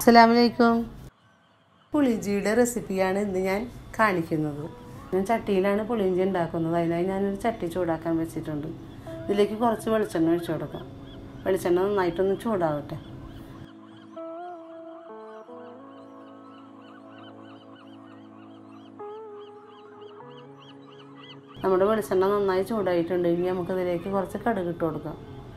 അസ്സലാമലൈക്കും പുളിഞ്ചിയുടെ റെസിപ്പിയാണ് ഇന്ന് ഞാൻ കാണിക്കുന്നത് ഞാൻ ചട്ടിയിലാണ് പുളിഞ്ചി ഉണ്ടാക്കുന്നത് അതിനായി ഞാനൊരു ചട്ടി ചൂടാക്കാൻ വെച്ചിട്ടുണ്ട് ഇതിലേക്ക് കുറച്ച് വെളിച്ചെണ്ണ ഒഴിച്ചു കൊടുക്കാം വെളിച്ചെണ്ണ നന്നായിട്ടൊന്ന് ചൂടാവട്ടെ നമ്മുടെ വെളിച്ചെണ്ണ നന്നായി ചൂടായിട്ടുണ്ട് ഇനി നമുക്കതിലേക്ക് കുറച്ച് കടുക് ഇട്ട് കൊടുക്കാം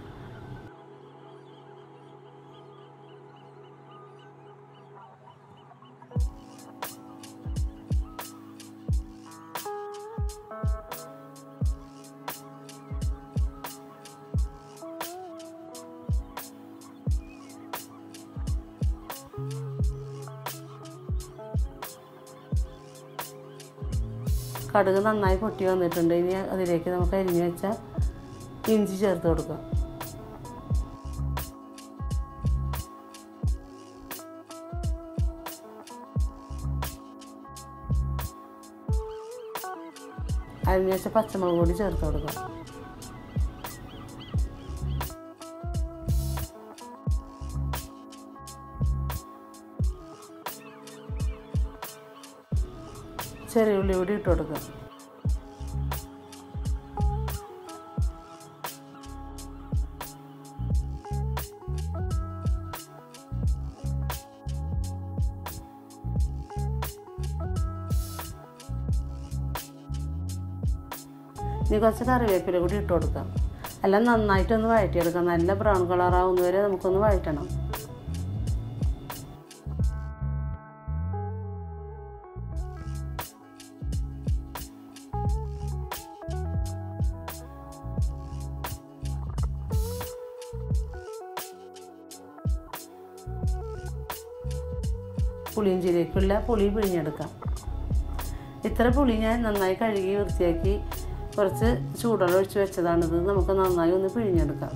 കടുക് നന്നായി പൊട്ടി വന്നിട്ടുണ്ട് ഇനി അതിലേക്ക് നമുക്ക് അരിഞ്ഞു വെച്ച ഇഞ്ചി ചേർത്ത് കൊടുക്കാം അരിഞ്ഞു വെച്ച പച്ചമുളക് കൂടി ചേർത്ത് കൊടുക്കാം ചെറിയ ഉള്ളി കൂടി ഇട്ട് കൊടുക്കാം ഇനി കുറച്ച് കറിവേപ്പില കൂടി ഇട്ട് കൊടുക്കാം എല്ലാം നന്നായിട്ടൊന്ന് വഴറ്റിയെടുക്കാം നല്ല ബ്രൗൺ കളറാവുന്നവരെ നമുക്കൊന്ന് വഴറ്റണം പുളിയിഞ്ചിയിലേക്കുള്ള പുളി പിഴിഞ്ഞെടുക്കാം ഇത്ര പുളി ഞാൻ നന്നായി കഴുകി വൃത്തിയാക്കി കുറച്ച് ചൂടുവെള്ളം ഒഴിച്ച് വെച്ചതാണിത് നമുക്ക് നന്നായി ഒന്ന് പിഴിഞ്ഞെടുക്കാം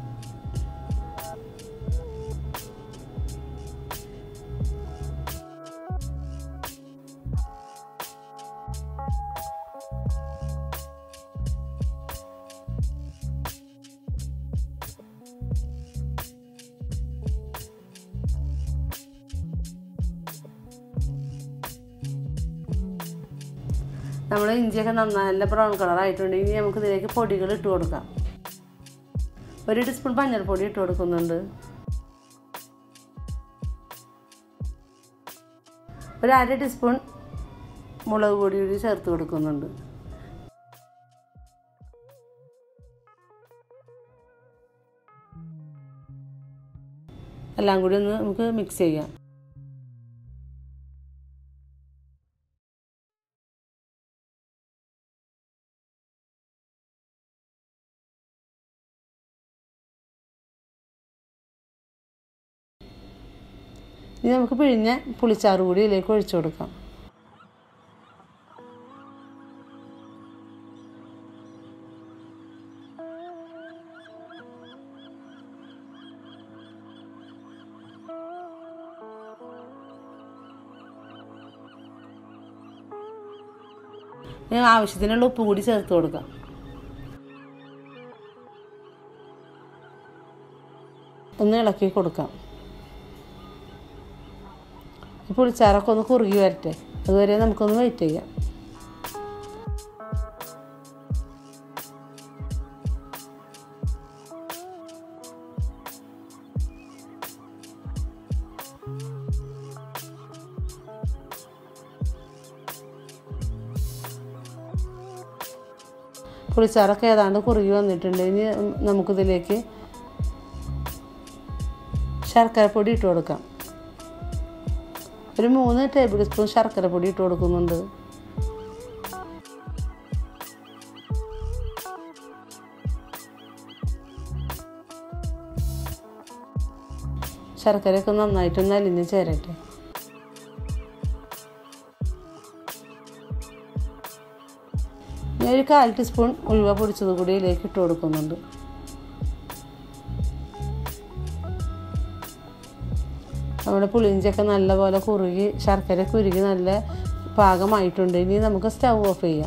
നമ്മൾ ഇഞ്ചിയൊക്കെ നന്നായി നല്ല ബ്രൗൺ കളർ ആയിട്ടുണ്ട് ഇനി നമുക്ക് ഇതിലേക്ക് പൊടികൾ ഇട്ട് കൊടുക്കാം ഒരു ടീസ്പൂൺ മഞ്ഞൾപ്പൊടി ഇട്ട് കൊടുക്കുന്നുണ്ട് ഒരു അര ടീസ്പൂൺ മുളക് പൊടി കൂടി ചേർത്ത് കൊടുക്കുന്നുണ്ട് എല്ലാം കൂടി ഒന്ന് നമുക്ക് മിക്സ് ചെയ്യാം ഇനി നമുക്ക് പിഴിഞ്ഞ പുളിച്ചാറ് കൂടി ഇതിലേക്ക് ഒഴിച്ചു കൊടുക്കാം ഇനി ആവശ്യത്തിനുള്ള ഉപ്പ് കൂടി ചേർത്ത് കൊടുക്കാം ഒന്ന് ഇളക്കി കൊടുക്കാം പുളിച്ചാറൊക്കെ ഒന്ന് കുറുകി വരട്ടെ അതുവരെ നമുക്കൊന്ന് വെയിറ്റ് ചെയ്യാം പുളിച്ചാറൊക്കെ ഏതാണ്ട് കുറുകി വന്നിട്ടുണ്ട് ഇനി നമുക്കിതിലേക്ക് ശർക്കരപ്പൊടി ഇട്ട് കൊടുക്കാം ഒരു മൂന്ന് ടേബിൾ സ്പൂൺ ശർക്കര പൊടി ഇട്ട് കൊടുക്കുന്നുണ്ട് ശർക്കരയൊക്കെ നന്നായിട്ടൊന്ന് അലിഞ്ഞ് ചേരട്ടെ ഞാൻ ഒരു കാൽ ടീസ്പൂൺ ഉലുവ പൊടിച്ചത് കൂടി ഇതിലേക്ക് ഇട്ട് കൊടുക്കുന്നുണ്ട് നമ്മുടെ പുളിഞ്ചിയൊക്കെ നല്ലപോലെ കുറുകി ശർക്കര കുരുകി നല്ല പാകമായിട്ടുണ്ട് ഇനി നമുക്ക് സ്റ്റൗ ഓഫ് ചെയ്യാം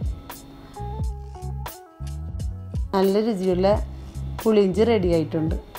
നല്ല രുചിയുള്ള പുളിഞ്ചി റെഡി ആയിട്ടുണ്ട്